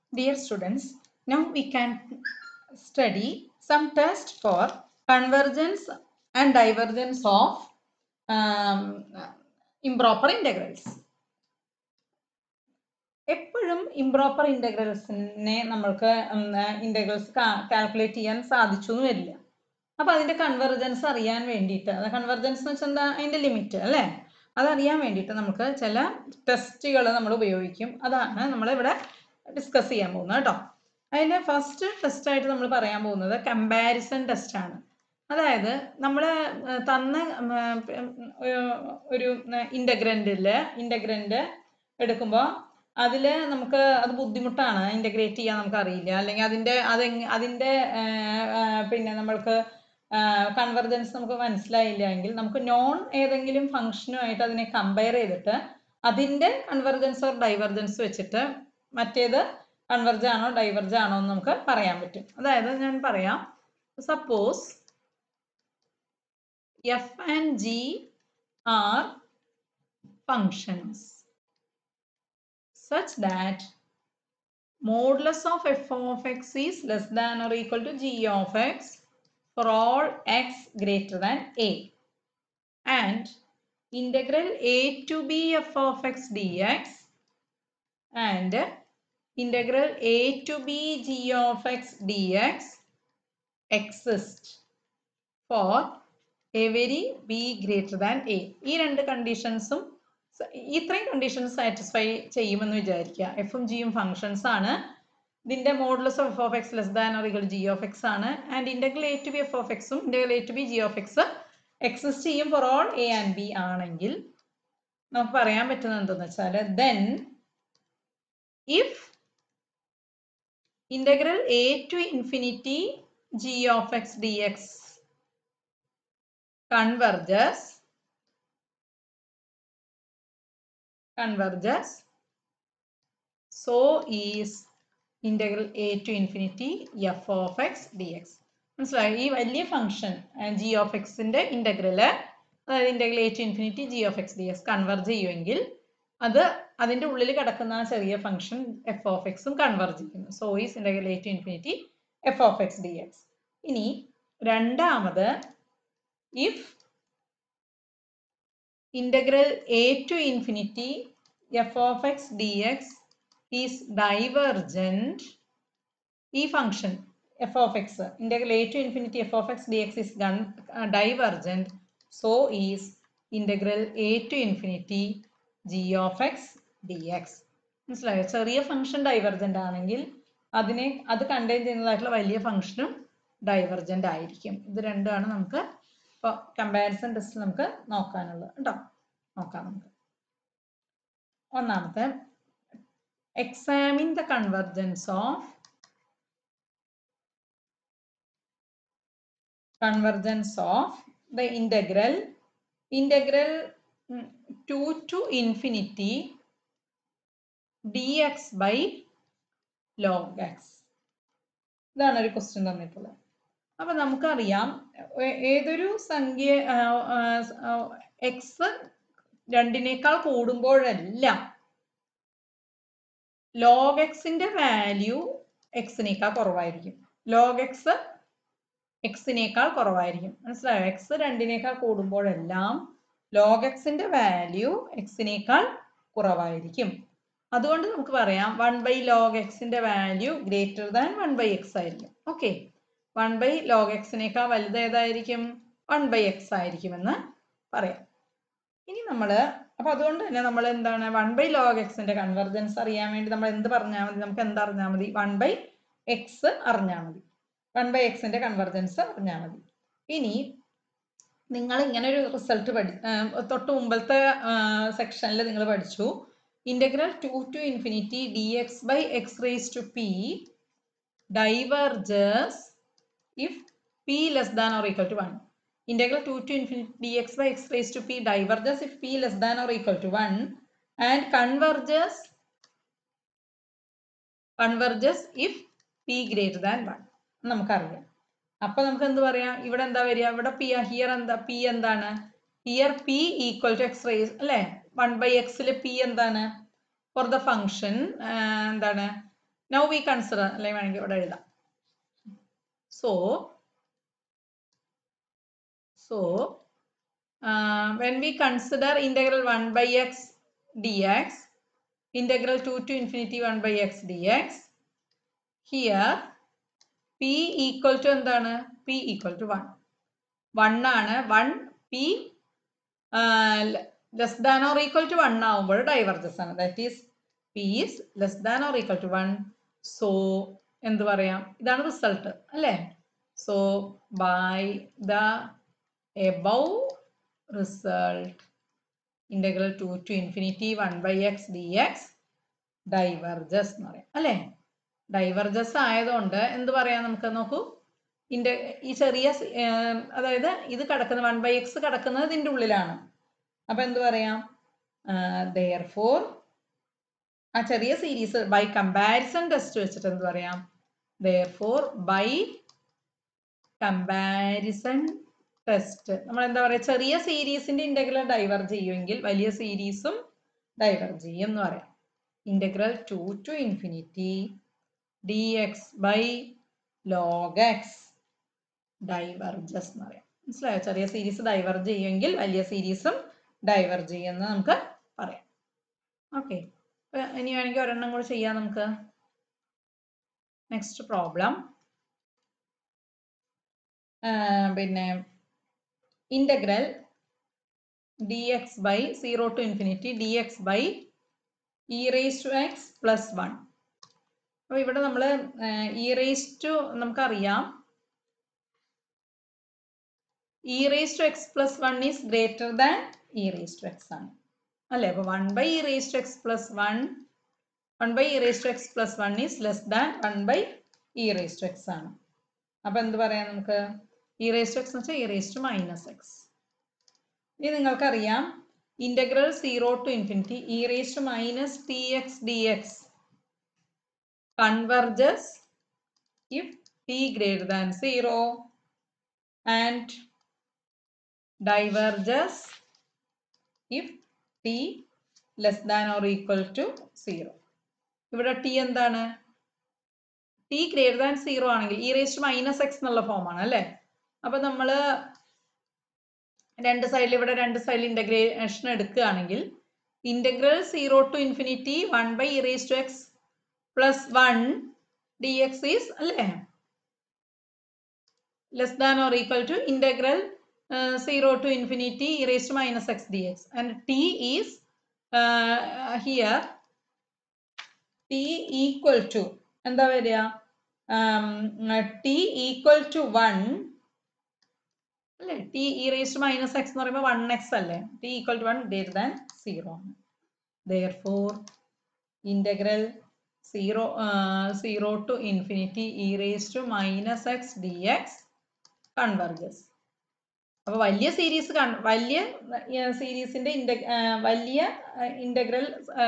Dear students, now we can study some test for convergence and divergence of um, improper integrals. എപ്പോഴും improper ഇൻ്റഗ്രൽസിനെ നമ്മൾക്ക് integrals calculate ചെയ്യാൻ സാധിച്ചു എന്ന് വരില്ല അപ്പോൾ അതിൻ്റെ കൺവെർജൻസ് അറിയാൻ വേണ്ടിയിട്ട് അത് കൺവെർജൻസ് എന്ന് വെച്ചാൽ എന്താ അതിൻ്റെ ലിമിറ്റ് അല്ലേ അതറിയാൻ വേണ്ടിയിട്ട് നമുക്ക് ചില ടെസ്റ്റുകൾ നമ്മൾ ഉപയോഗിക്കും അതാണ് നമ്മളിവിടെ ഡിസ്കസ് ചെയ്യാൻ പോകുന്നത് കേട്ടോ അതിൽ ഫസ്റ്റ് ടെസ്റ്റായിട്ട് നമ്മൾ പറയാൻ പോകുന്നത് കമ്പാരിസൺ ടെസ്റ്റാണ് അതായത് നമ്മൾ തന്ന ഒരു ഇൻ്റഗ്രൻറ്റിൽ ഇൻ്റഗ്രൻ്റ് എടുക്കുമ്പോൾ അതിൽ നമുക്ക് അത് ബുദ്ധിമുട്ടാണ് ഇൻ്റഗ്രേറ്റ് ചെയ്യാൻ നമുക്ക് അറിയില്ല അല്ലെങ്കിൽ അതിൻ്റെ അത് അതിൻ്റെ പിന്നെ നമ്മൾക്ക് കൺവെർജൻസ് നമുക്ക് മനസ്സിലായില്ല എങ്കിൽ നമുക്ക് നോൺ ഏതെങ്കിലും ഫംഗ്ഷനുമായിട്ട് അതിനെ കമ്പയർ ചെയ്തിട്ട് അതിൻ്റെ കൺവെർജൻസ് ഓർ ഡൈവർജൻസ് വെച്ചിട്ട് മറ്റേത് കൺവെർജ് ആണോ ഡൈവർജ് ആണോ എന്ന് നമുക്ക് പറയാൻ പറ്റും അതായത് ഞാൻ പറയാം suppose f and g are functions such that modulus of f of x is less than or equal to g of x for all x greater than a and integral a to b f of x dx and integral a to b g of x dx exist for a very b greater than a ഈ രണ്ട് കണ്ടീഷൻസും ഇത്രയും condition satisfy ചെയ്യുമെന്ന് വിചാരിക്കുക എഫും ജിയും functions ആണ് ഇതിന്റെ modulus of of x less than or g of x ആണ് and integral a to b f of എക്സും integral a to b g of x exist ചെയ്യും for all a and b ആണെങ്കിൽ നമുക്ക് പറയാൻ പറ്റുന്നത് എന്തെന്ന് വെച്ചാൽ then if integral a to infinity g of x d x converges converges so is integral a to infinity f of x dx മനസ്സിലായി ഈ വലിയ ഫംഗ്ഷൻ ജി ഓഫ് എക്സിന്റെ ഇന്റഗ്രല് അതായത് integral a to infinity g of x d x converge ചെയ്യുമെങ്കിൽ അത് അതിന്റെ ഉള്ളിൽ കിടക്കുന്ന ആ ചെറിയ ഫംഗ്ഷൻ എഫ് ഓഫ് എക്സും കൺവെർജ് ചെയ്യുന്നു so is integral a to infinity f of x d x ഇനി രണ്ടാമത് if integral a to infinity f of x dx is divergent ഈ function f of x integral a to infinity f of x d x is divergent so is integral a to infinity g of x d x മനസ്സിലായോ ചെറിയ function divergent ആണെങ്കിൽ അതിനെ അത് contain ചെയ്യുന്നതായിട്ടുള്ള വലിയ ഫംഗ്ഷനും divergent ആയിരിക്കും ഇത് രണ്ടുമാണ് നമുക്ക് ഇപ്പോൾ കമ്പാരിസൺ ടെസ്റ്റ് നമുക്ക് നോക്കാനുള്ളത് കേട്ടോ നോക്കാം നമുക്ക് ഒന്നാമത്തെ examine the convergence of convergence of the integral integral two to infinity d x by log x ഇതാണ് ഒരു ക്വസ്റ്റ്യൻ തന്നിട്ടുള്ളത് അപ്പൊ നമുക്കറിയാം ഏതൊരു സംഖ്യ എക്സ് രണ്ടിനേക്കാൾ കൂടുമ്പോഴെല്ലാം ലോഗ് എക്സിന്റെ വാല്യൂ എക്സിനേക്കാൾ കുറവായിരിക്കും ലോഗ് എക്സ് എക്സിനേക്കാൾ കുറവായിരിക്കും മനസ്സിലായോ എക്സ് രണ്ടിനേക്കാൾ കൂടുമ്പോഴെല്ലാം ലോഗ് എക്സിന്റെ വാല്യൂ എക്സിനേക്കാൾ കുറവായിരിക്കും അതുകൊണ്ട് നമുക്ക് പറയാം വൺ ബൈ ലോഗ് എക്സിന്റെ value greater than one by x ആയിരിക്കും ഓക്കെ വൺ ബൈ ലോഗ് എക്സിനേക്കാൾ വലുത് ഏതായിരിക്കും വൺ ബൈ എക്സ് ആയിരിക്കുമെന്ന് പറയാം ഇനി നമ്മൾ അപ്പൊ അതുകൊണ്ട് തന്നെ നമ്മൾ എന്താണ് വൺ ബൈ ലോഗ് എക്സിന്റെ കൺവെർജൻസ് അറിയാൻ വേണ്ടി നമ്മൾ എന്ത് പറഞ്ഞാൽ മതി നമുക്ക് എന്ത് അറിഞ്ഞാൽ മതി വൺ ബൈ എക്സ് അറിഞ്ഞാൽ മതി വൺ ബൈ എക്സിന്റെ കൺവെർജൻസ് അറിഞ്ഞാൽ മതി ഇനി നിങ്ങൾ ഇങ്ങനെ ഒരു റിസൾട്ട് പഠി തൊട്ട് മുമ്പത്തെ സെക്ഷനിൽ നിങ്ങൾ പഠിച്ചു integral two to infinity d x by x raise to p diverges if p less than or equal to 1. Integral 2 to infinity dx by x raised to p diverges if p less than or equal to 1 and converges converges if p greater than 1. നമുക്കറിയാം അപ്പൊ നമുക്ക് എന്ത് പറയാം ഇവിടെ എന്താ വരിക ഇവിടെ p here എന്താ പി എന്താണ് here p equal to x raise അല്ലെ വൺ ബൈ എക്സിൽ പി എന്താണ് ഫോർ ദ ഫങ്ഷൻ എന്താണ് നൗ വി കൺസിഡർ അല്ലെങ്കിൽ വേണമെങ്കിൽ ഇവിടെ എഴുതാം so so when we consider integral one by x d x integral two to infinity one by x d x here p equal to എന്താണ് p equal to one one ആണ് one p less than or equal to one ആവുമ്പോൾ diverges ആണ് that is p is less than or equal to one so എന്ത് പറയാം ഇതാണ് result അല്ലേ so by the above result integral two to infinity one by x d x diverges എന്ന് പറയാം അല്ലേ diverges ആയതുകൊണ്ട് എന്ത് പറയാം നമുക്ക് നോക്കൂ ഇന്റെ ഈ ചെറിയ സ്- ഏർ അതായത് ഇത് കിടക്കുന്നത് വൺ ബൈ എക്സ് കിടക്കുന്നത് ഇതിന്റെ ഉള്ളിലാണ് അപ്പൊ എന്ത് പറയാം ദയർ ഫോർ ആ ചെറിയ സീരീസ് ബൈ കമ്പാരിസൺ ടെസ്റ്റ് വെച്ചിട്ട് എന്ത് പറയാം therefore by comparison test നമ്മൾ എന്താ പറയുക ചെറിയ സീരീസിന്റെ ഇന്റഗ്രൽ ഡൈവർജ് ചെയ്യുമെങ്കിൽ വലിയ സീരീസും ഡൈവർജ് ചെയ്യും എന്ന് പറയാം integral two to infinity d x by log x diverges എന്ന് പറയാം മനസ്സിലായോ ചെറിയ സീരീസ് ഡൈവർജ് ചെയ്യുമെങ്കിൽ വലിയ സീരീസും ഡൈവർജ് ചെയ്യുമെന്ന് നമുക്ക് പറയാം ഓക്കെ ഇനി വേണമെങ്കിൽ ഒരെണ്ണം കൂടെ ചെയ്യാം നമുക്ക് നെക്സ്റ്റ് പ്രോബ്ലം പിന്നെ integral d x by zero to infinity d x by e raise to x plus one അപ്പോൾ ഇവിടെ നമ്മൾ ഇ റേസ് ടു നമുക്കറിയാം e raise to x plus one is greater than e raise to x ആണ് അല്ലേ അപ്പോൾ one by e raise to x plus one one by e raise to x plus one is less than one by e raise to x ആണ് അപ്പോൾ എന്ത് പറയാം നമുക്ക് E raise to x എന്ന് വെച്ചാൽ e raise to minus x ഇനി നിങ്ങൾക്കറിയാം integral zero to infinity e raise to minus t x d x converges if t greater than 0 and diverges if t less than or equal to 0. ഇവിടെ t എന്താണ് t greater than zero ആണെങ്കിൽ e raised minus x എന്നുള്ള ഫോമാണ് അല്ലേ അപ്പൊ നമ്മൾ രണ്ട് സൈഡിൽ ഇവിടെ രണ്ട് സൈഡിൽ ഇന്റഗ്രേഷൻ എടുക്കുകയാണെങ്കിൽ integral zero to infinity one by e raise to x plus one d x is അല്ലേ less than or equal to integral zero to infinity e raise to minus x d x and t is here t equal to എന്താ വരിക t equal to one അല്ലേ t e raise to minus x എന്ന് പറയുമ്പോൾ one x അല്ലേ t equal to one greater than zero ആണ് there four integral zero zero to infinity e raise to minus x d x converges അപ്പൊ വലിയ series വലിയ സീരീസിന്റെ ഇൻഡ വലിയ integral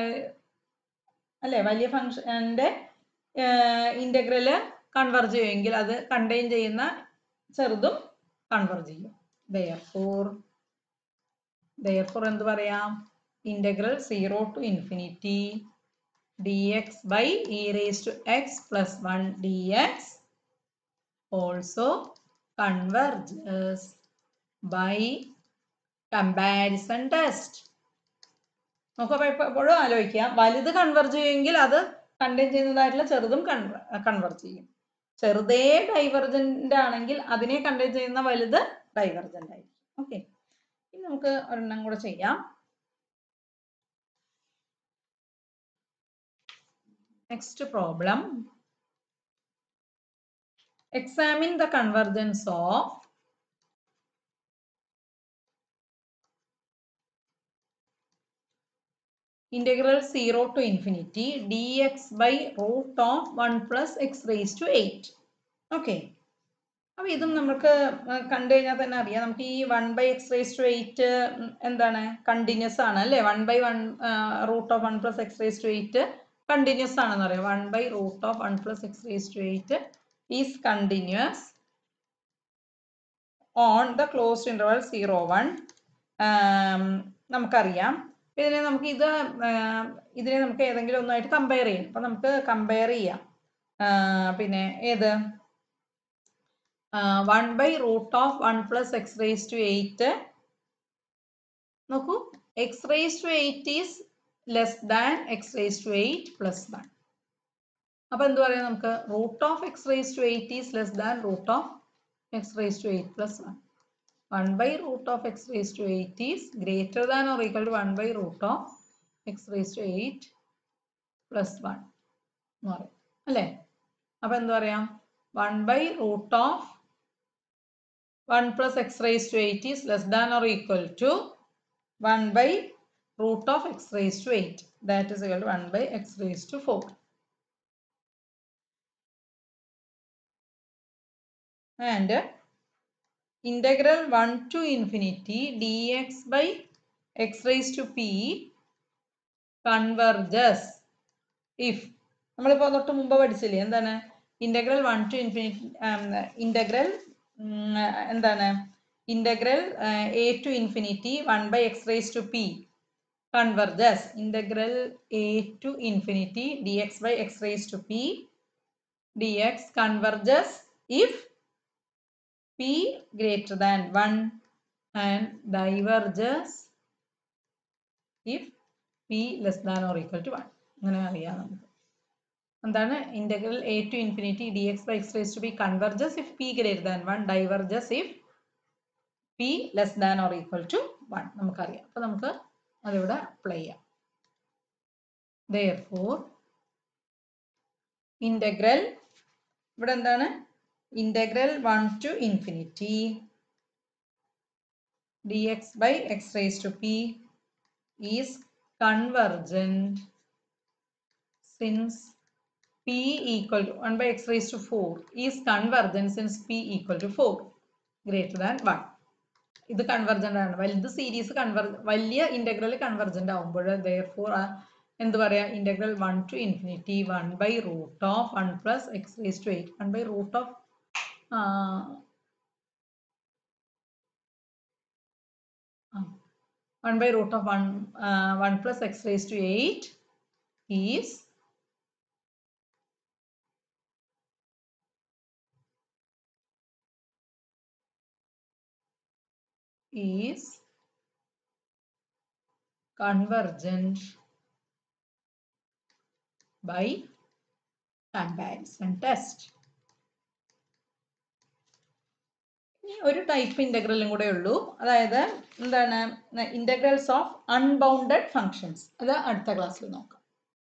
അല്ലെ വലിയ ഫംഗ്ഷന്റെ ഇന്റഗ്രല് കൺവർജ് ചെയ്യുമെങ്കിൽ അത് കണ്ടെയ്ൻ ചെയ്യുന്ന ചെറുതും കൺവർജ് ചെയ്യും ദയർ ഫോർ ദയർ ഫോർ എന്ത് പറയാം integral zero to infinity dx by e raised to x plus 1 dx also converges by comparison test. നമുക്ക് എപ്പോഴും ആലോചിക്കാം വലുത് കൺവെർജ് ചെയ്യുമെങ്കിൽ അത് കണ്ടെയ്ൻ ചെയ്യുന്നതായിട്ടുള്ള ചെറുതും കൺവെർജ് ചെയ്യും ചെറുതേ ഡൈവർജന്റ് ആണെങ്കിൽ അതിനെ കണ്ടെയ്ൻ ചെയ്യുന്ന വലുത് ഡൈവർജന്റ് ആയിരിക്കും ഓക്കെ ഇനി നമുക്ക് ഒരെണ്ണം കൂടെ ചെയ്യാം Next problem. Examine the convergence of integral 0 to infinity dx by root of 1 plus x raised to 8. Okay. അപ്പോൾ ഇതും നമുക്ക് കണ്ടു കഴിഞ്ഞാൽ തന്നെ അറിയാം നമുക്ക് ഈ one by x raise to eight എന്താണ് കണ്ടിന്യൂസ് ആണ് അല്ലേ one by one root of one plus x raise to eight continuous ആണെന്ന് പറയാം one by root of one plus x raise to eight is continuous on the closed interval zero one നമുക്കറിയാം ഇതിനെ നമുക്ക് ഇത് ഇതിനെ നമുക്ക് ഏതെങ്കിലും ഒന്നായിട്ട് കമ്പയർ ചെയ്യാം അപ്പൊ നമുക്ക് കമ്പയർ ചെയ്യാം പിന്നെ ഏത് one by root of one plus x raise to eight നോക്കൂ x raise to eight is less than x raise to eight plus one അപ്പൊ എന്ത് പറയാം നമുക്ക് root of x raise to eight is less than root of x raise to eight plus one one by root of x raise to eight is greater than or equal to one by root of x raise to eight plus one എന്ന് പറയും അല്ലേ അപ്പൊ എന്ത് പറയാം one by root of one plus x raise to eight is less than or equal to one by root of x raise to eight that is equal to one by x raise to four and integral 1 to infinity dx by x raised to p converges if നമ്മളിപ്പോൾ തൊട്ട് മുമ്പ് പഠിച്ചില്ലേ എന്താണ് integral one to infinity integral എന്താണ് integral a to infinity one by x raise to p converges integral a to infinity d x by x raise to p d x converges if p greater than 1 and diverges if p less than or equal to 1 അങ്ങനെ അറിയാം നമുക്ക് എന്താണ് integral a to infinity d x by x raise to b converges if p greater than one diverges if p less than or equal to one നമുക്കറിയാം അപ്പൊ നമുക്ക് അതിവിടെ apply ചെയ്യാം therefore integral ഇവിടെ എന്താണ് integral 1 to infinity dx by x raised to p is convergent since p equal to 1 by x raised to 4 is convergent since p equal to 4 greater than 1 ഇത് convergent ആണ് വലുത് series കൺവർ വലിയ integral convergent ആവുമ്പോൾ therefore എന്ത് പറയാ integral one to infinity one by root of one plus x raise to eight one by root of one by root of 1 uh, 1 plus x raised to 8 is is convergent by comparison test ഇനി ഒരു type ഇന്റഗ്രലും കൂടെ ഉള്ളൂ അതായത് എന്താണ് integrals of unbounded functions അത് അടുത്ത ക്ലാസ്സിൽ നോക്കാം